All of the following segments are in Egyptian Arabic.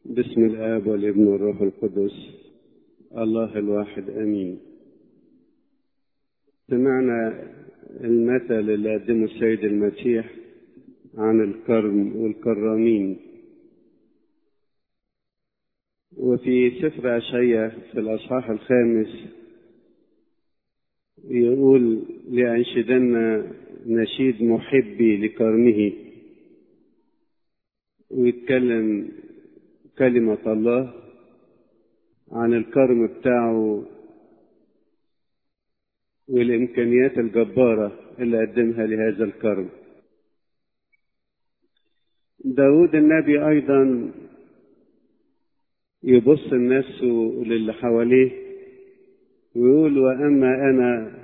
بسم الآب والابن والروح القدس الله الواحد آمين سمعنا المثل اللي قدمه السيد المسيح عن الكرم والكرامين وفي سفر أشعية في الأصحاح الخامس يقول لأنشدن نشيد محبي لكرمه ويتكلم كلمة الله عن الكرم بتاعه والإمكانيات الجبارة اللي قدمها لهذا الكرم داود النبي أيضا يبص لنفسه وللي حواليه ويقول وأما أنا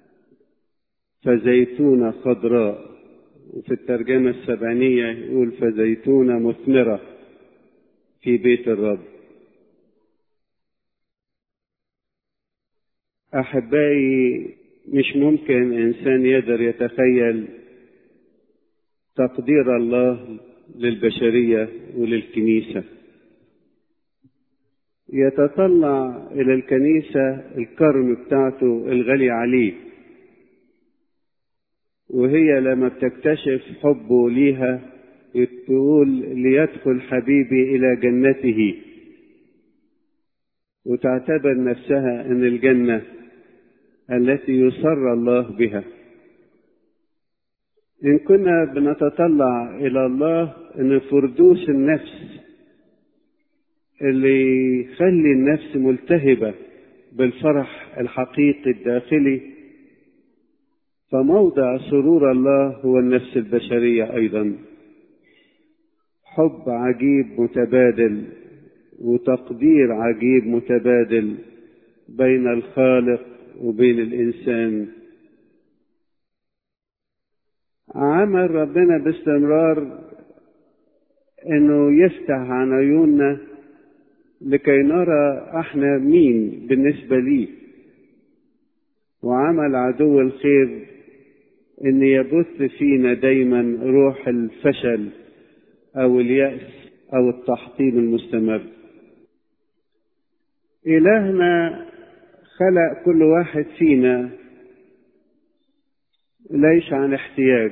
فزيتونة خضراء وفي الترجمة السبعينية يقول فزيتونة مثمرة في بيت الرب أحبائي مش ممكن إنسان يقدر يتخيل تقدير الله للبشرية وللكنيسة يتطلع إلى الكنيسة الكرم بتاعته الغالي عليه وهي لما بتكتشف حبه ليها تقول ليدخل حبيبي إلى جنته وتعتبر نفسها أن الجنة التي يسر الله بها إن كنا بنتطلع إلى الله أن فردوس النفس اللي يخلي النفس ملتهبة بالفرح الحقيقي الداخلي فموضع سرور الله هو النفس البشرية أيضا حب عجيب متبادل وتقدير عجيب متبادل بين الخالق وبين الإنسان عمل ربنا باستمرار انه يفتح عن عيوننا لكي نرى احنا مين بالنسبة ليه وعمل عدو الخير ان يبث فينا دايما روح الفشل او اليأس او التحطيم المستمر الهنا خلق كل واحد فينا ليس عن احتياج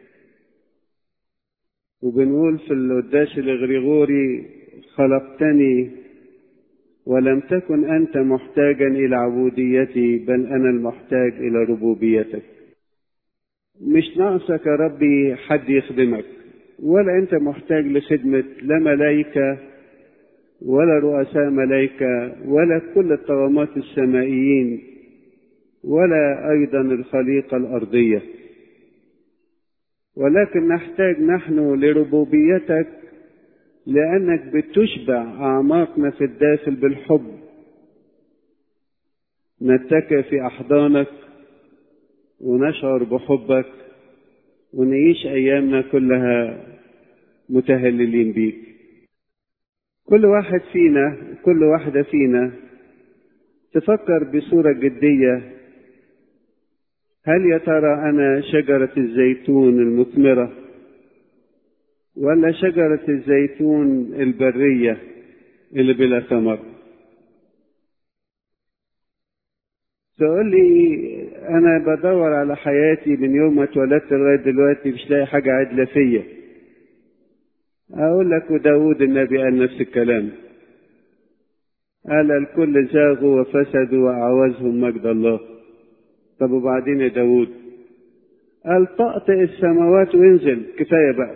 وبنقول في القداس الغريغوري خلقتني ولم تكن أنت محتاجا إلى عبوديتي بل أنا المحتاج إلى ربوبيتك مش ناقصك يا ربي حد يخدمك ولا أنت محتاج لخدمة لا ملائكة ولا رؤساء ملائكة ولا كل الطغمات السمائيين ولا أيضا الخليقة الأرضية ولكن نحتاج نحن لربوبيتك لأنك بتشبع أعماقنا في الداخل بالحب نتكئ في أحضانك ونشعر بحبك ونعيش أيامنا كلها متهللين بيك كل واحد فينا كل واحدة فينا تفكر بصورة جدية هل يا ترى أنا شجرة الزيتون المثمرة ولا شجرة الزيتون البرية اللي بلا ثمر تقول لي أنا بدور على حياتي من يوم ما اتولدت لغاية دلوقتي مش لاقي حاجة عدلة فيا أقول لك وداود النبي قال نفس الكلام قال الكل زاغوا وفسدوا وأعوزهم مجد الله طب وبعدين يا داود قال طأطئ السماوات وانزل كفاية بقى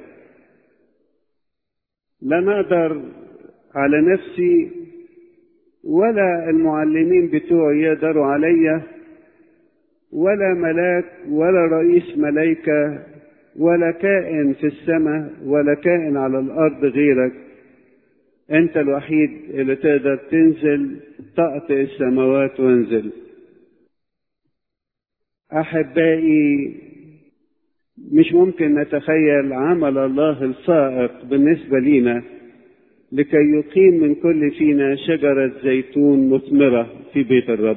لا أقدر على نفسي ولا المعلمين بتوعي يقدروا عليا ولا ملاك ولا رئيس ملائكة ولا كائن في السماء ولا كائن على الأرض غيرك أنت الوحيد اللي تقدر تنزل طأطئ السماوات وانزل أحبائي مش ممكن نتخيل عمل الله الفائق بالنسبة لنا لكي يقيم من كل فينا شجرة زيتون مثمرة في بيت الرب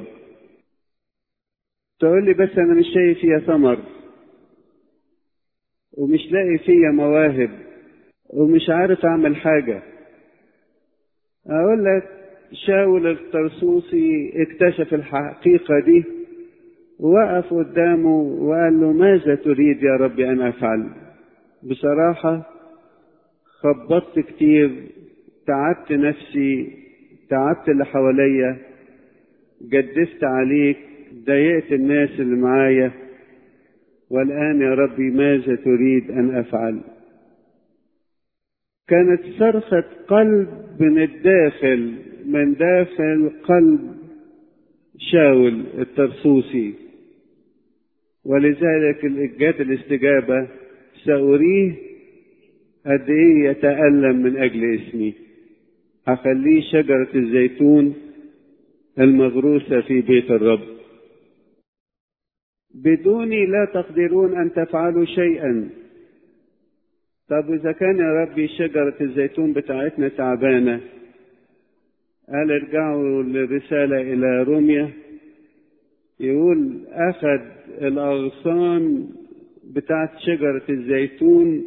تقول لي بس أنا مش شايف فيها ثمر ومش لاقي فيا مواهب ومش عارف أعمل حاجة أقول لك شاول الطرسوسي اكتشف الحقيقة دي ووقف قدامه وقال له ماذا تريد يا ربي أن أفعل بصراحة خبطت كتير تعبت نفسي تعبت اللي حواليا جدفت عليك ضايقت الناس اللي معايا والآن يا ربي ماذا تريد أن أفعل كانت صرخة قلب من الداخل من داخل قلب شاول الترسوسي ولذلك جات الاستجابة سأريه قد إيه يتألم من أجل اسمي هخليه شجرة الزيتون المغروسة في بيت الرب بدوني لا تقدرون أن تفعلوا شيئا طب إذا كان يا ربي شجرة الزيتون بتاعتنا تعبانة قال ارجعوا للرسالة إلى روميا يقول أخذ الأغصان بتاعت شجرة الزيتون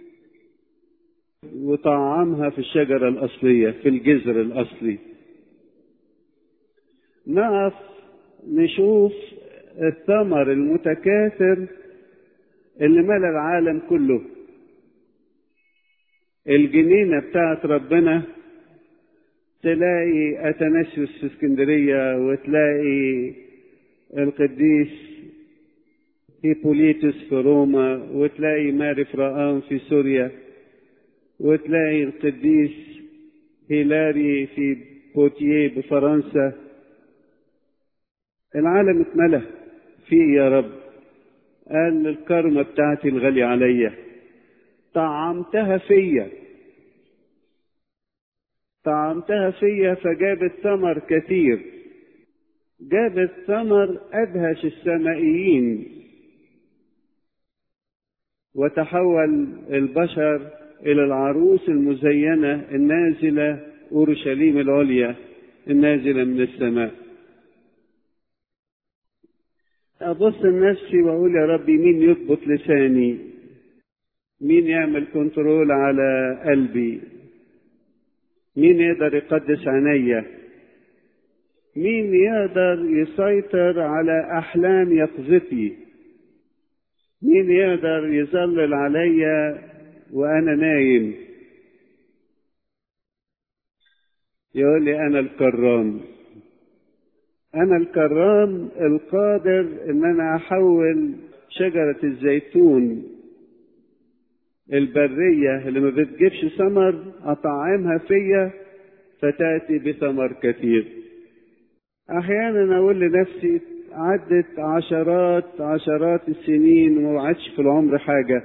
وطعمها في الشجرة الأصلية في الجذر الأصلي نقف نشوف الثمر المتكاثر اللي ملا العالم كله الجنينة بتاعت ربنا تلاقي أتنسيوس في اسكندرية وتلاقي القديس هيبوليتوس في روما وتلاقي ماري فرقان في سوريا وتلاقي القديس هيلاري في بوتيه بفرنسا العالم اتملى فيه يا رب قال الكرمة بتاعتي الغالية عليا طعمتها فيا طعمتها فيا فجابت ثمر كثير جابت ثمر أدهش السمائيين وتحول البشر إلى العروس المزينة النازلة أورشليم العليا النازلة من السماء أبص لنفسي وأقول يا ربي مين يضبط لساني مين يعمل كنترول على قلبي مين يقدر يقدس عينيا مين يقدر يسيطر على أحلام يقظتي مين يقدر يظلل عليا وأنا نايم يقول لي أنا الكرام أنا الكرام القادر إن أنا أحول شجرة الزيتون البرية اللي ما بتجيبش ثمر أطعمها فيا فتأتي بثمر كثير أحيانا أقول لنفسي عدت عشرات عشرات السنين وما عادش في العمر حاجة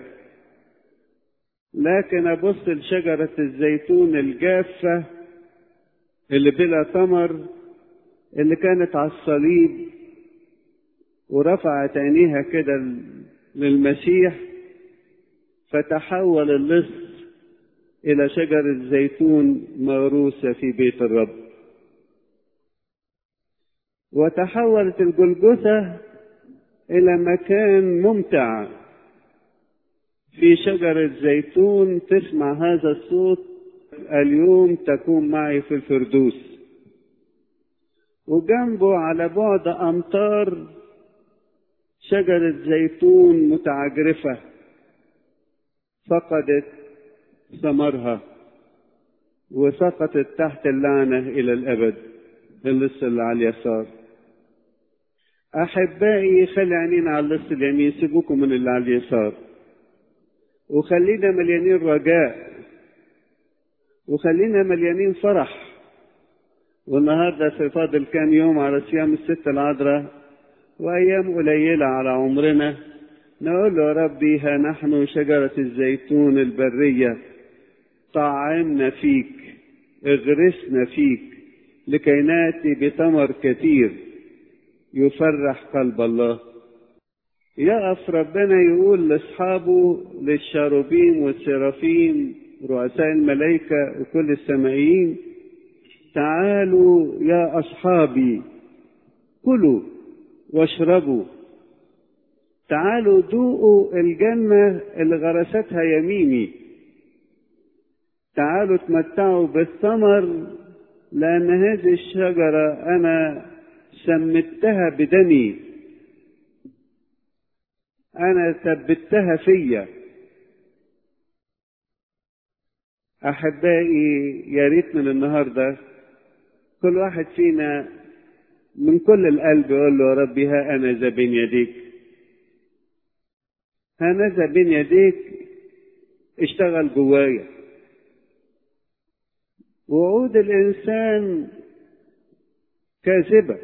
لكن أبص لشجرة الزيتون الجافة اللي بلا ثمر اللي كانت على الصليب ورفعت عينيها كده للمسيح فتحول اللص إلى شجرة زيتون موروثة في بيت الرب وتحولت الجلجثة إلى مكان ممتع في شجرة زيتون تسمع هذا الصوت اليوم تكون معي في الفردوس وجنبه على بعد أمتار شجرة زيتون متعجرفة فقدت ثمرها وسقطت تحت اللعنة إلى الأبد اللص اللي على اليسار أحبائي خلي عينينا على اللص اليمين سيبوكم من اللي على اليسار وخلينا مليانين رجاء وخلينا مليانين فرح والنهارده في فاضل كام يوم على صيام الست العذراء وايام قليله على عمرنا نقول له يا ربي ها نحن شجره الزيتون البريه طعمنا فيك اغرسنا فيك لكي ناتي بثمر كثير يفرح قلب الله يقف ربنا يقول لاصحابه للشاروبين والسرافين رؤساء الملائكه وكل السمائيين تعالوا يا اصحابي كلوا واشربوا تعالوا ذوقوا الجنه اللي غرستها يميني تعالوا تمتعوا بالثمر لأن هذه الشجرة أنا سمتها بدمي أنا ثبتها فيا أحبائي يا ريت من النهاردة كل واحد فينا من كل القلب يقول له يا ربي ها أنا ذا بين يديك هنذا بين يديك اشتغل جوايا وعود الإنسان كاذبة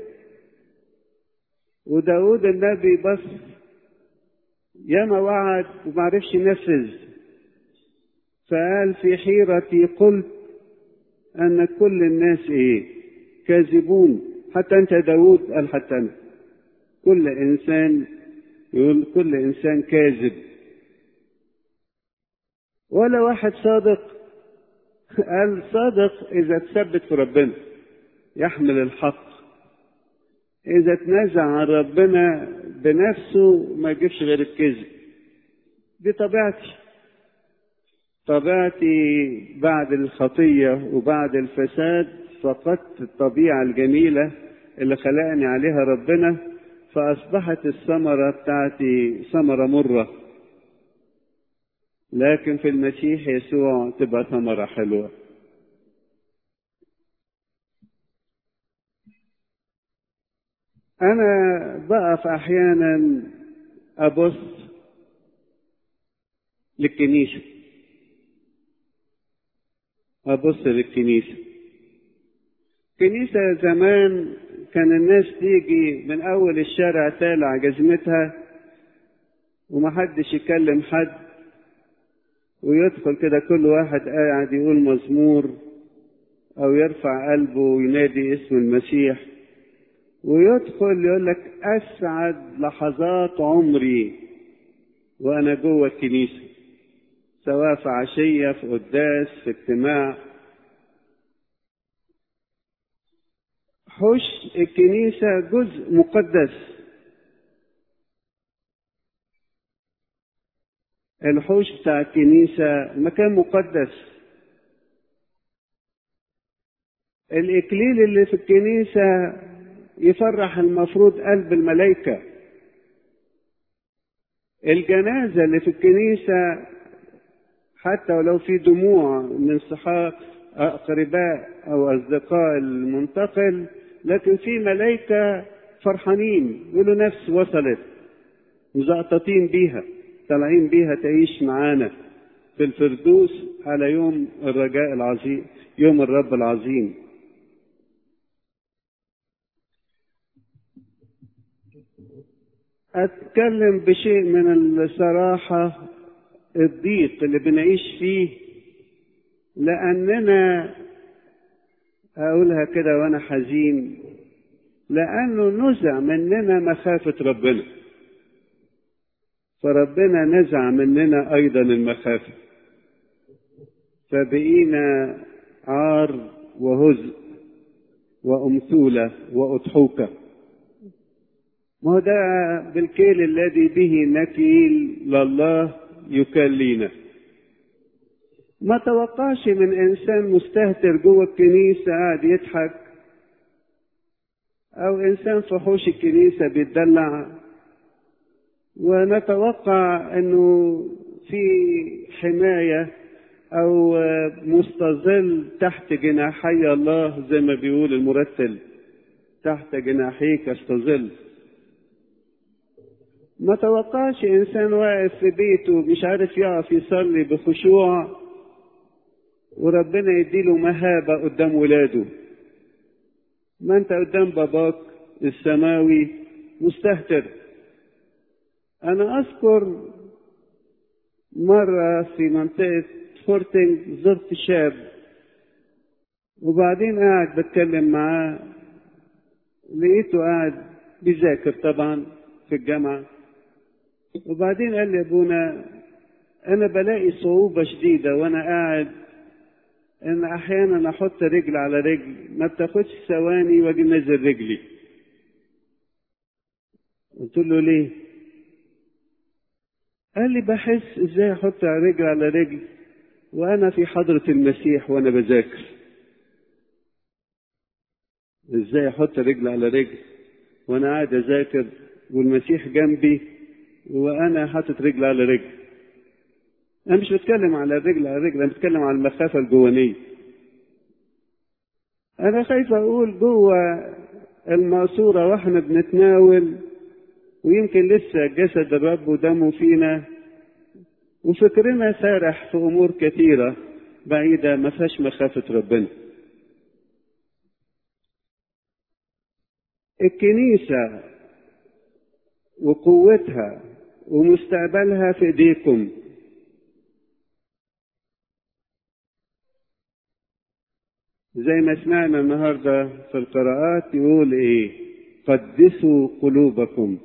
وداود النبي بس ياما وعد ومعرفش ينفذ فقال في حيرتي قلت أن كل الناس إيه كاذبون حتى أنت داود قال حتى أنا كل إنسان يقول كل إنسان كاذب ولا واحد صادق قال صادق إذا تثبت في ربنا يحمل الحق إذا تنازع عن ربنا بنفسه ما يجيبش غير الكذب دي طبيعتي طبيعتي بعد الخطية وبعد الفساد فقدت الطبيعة الجميلة اللي خلقني عليها ربنا فأصبحت الثمرة بتاعتي ثمرة مرة لكن في المسيح يسوع تبقى ثمرة حلوة أنا بقف أحيانا أبص للكنيسة أبص للكنيسة كنيسة زمان كان الناس تيجي من أول الشارع تالع جزمتها ومحدش يكلم حد ويدخل كده كل واحد قاعد يقول مزمور أو يرفع قلبه وينادي اسم المسيح ويدخل يقول لك أسعد لحظات عمري وأنا جوه الكنيسة سواء في عشية في قداس في اجتماع حش الكنيسة جزء مقدس الحوش بتاع الكنيسة مكان مقدس الإكليل اللي في الكنيسة يفرح المفروض قلب الملائكة الجنازة اللي في الكنيسة حتى ولو في دموع من صحاب أقرباء أو أصدقاء المنتقل لكن في ملائكة فرحانين يقولوا نفس وصلت مزقططين بيها طالعين بيها تعيش معانا في الفردوس على يوم الرجاء العظيم يوم الرب العظيم أتكلم بشيء من الصراحة الضيق اللي بنعيش فيه لأننا أقولها كده وأنا حزين لأنه نزع مننا مخافة ربنا فربنا نزع مننا أيضا المخافة فبقينا عار وهزء وأمثولة وأضحوكة ما هو ده بالكيل الذي به نكيل لله يكلينا ما توقعش من انسان مستهتر جوه الكنيسه قاعد يضحك او انسان في حوش الكنيسه بيتدلع ونتوقع انه في حمايه او مستظل تحت جناحي الله زي ما بيقول المرتل تحت جناحيك استظل ما توقعش انسان واقف في بيته مش عارف يقف يصلي بخشوع وربنا يديله مهابه قدام ولاده ما انت قدام باباك السماوي مستهتر انا اذكر مره في منطقه فورتنج زرت شاب وبعدين قاعد بتكلم معاه لقيته قاعد بيذاكر طبعا في الجامعه وبعدين قال لي ابونا انا بلاقي صعوبه شديده وانا قاعد ان احيانا احط رجل على رجل ما بتاخدش ثواني واجي نزل رجلي قلت له ليه قال لي بحس ازاي احط رجل على رجل وانا في حضره المسيح وانا بذاكر ازاي احط رجل على رجل وانا قاعد اذاكر والمسيح جنبي وانا حاطط رجل على رجل انا مش بتكلم على الرجل على الرجل انا بتكلم على المخافه الجوانيه انا خايف اقول جوه الماسوره واحنا بنتناول ويمكن لسه جسد الرب ودمه فينا وفكرنا سارح في امور كثيره بعيده ما فيهاش مخافه ربنا الكنيسه وقوتها ومستقبلها في ايديكم زي ما سمعنا النهارده في القراءات يقول ايه قدسوا قلوبكم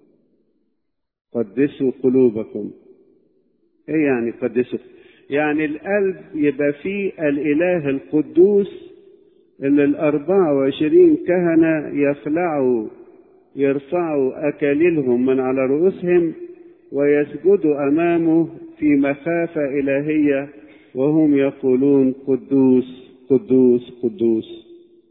قدسوا قلوبكم ايه يعني قدسوا يعني القلب يبقى فيه الاله القدوس اللي الاربعة وعشرين كهنة يخلعوا يرفعوا اكاليلهم من على رؤوسهم ويسجدوا امامه في مخافة الهية وهم يقولون قدوس قدوس قدوس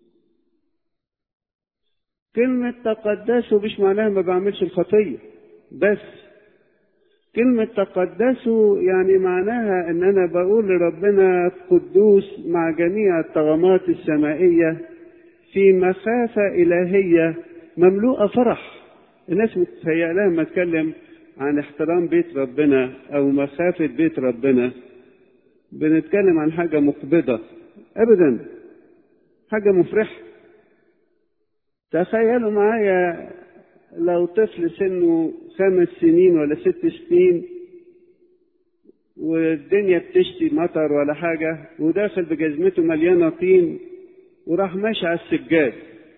كلمة تقدسوا مش معناها ما بعملش الخطية بس كلمة تقدسوا يعني معناها ان انا بقول لربنا قدوس مع جميع الطغمات السمائية في مخافة الهية مملوءة فرح الناس متهيأ لها لما اتكلم عن احترام بيت ربنا او مخافة بيت ربنا بنتكلم عن حاجة مقبضة ابدا حاجة مفرحة تخيلوا معايا لو طفل سنه خمس سنين ولا ست سنين والدنيا بتشتي مطر ولا حاجة وداخل بجزمته مليانة طين وراح ماشي على السجاد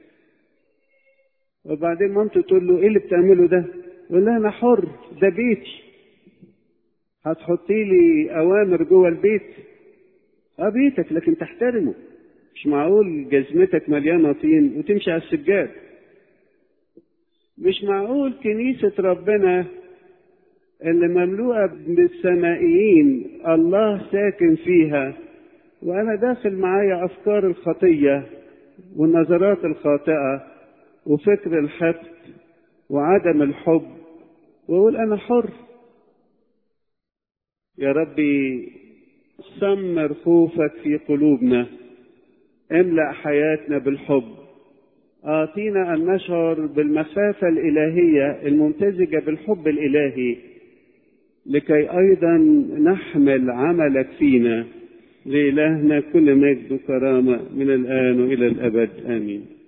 وبعدين مامته تقول له ايه اللي بتعمله ده؟ يقول لها انا حر ده بيتي هتحطي لي اوامر جوه البيت اه بيتك لكن تحترمه مش معقول جزمتك مليانة طين وتمشي على السجاد مش معقول كنيسة ربنا اللي مملوءة بالسمائيين الله ساكن فيها وأنا داخل معايا أفكار الخطية والنظرات الخاطئة وفكر الحقد وعدم الحب وأقول أنا حر يا ربي سمر خوفك في قلوبنا املأ حياتنا بالحب أعطينا أن نشعر بالمخافة الإلهية الممتزجة بالحب الإلهي لكي أيضا نحمل عملك فينا لإلهنا كل مجد وكرامة من الآن وإلى الأبد آمين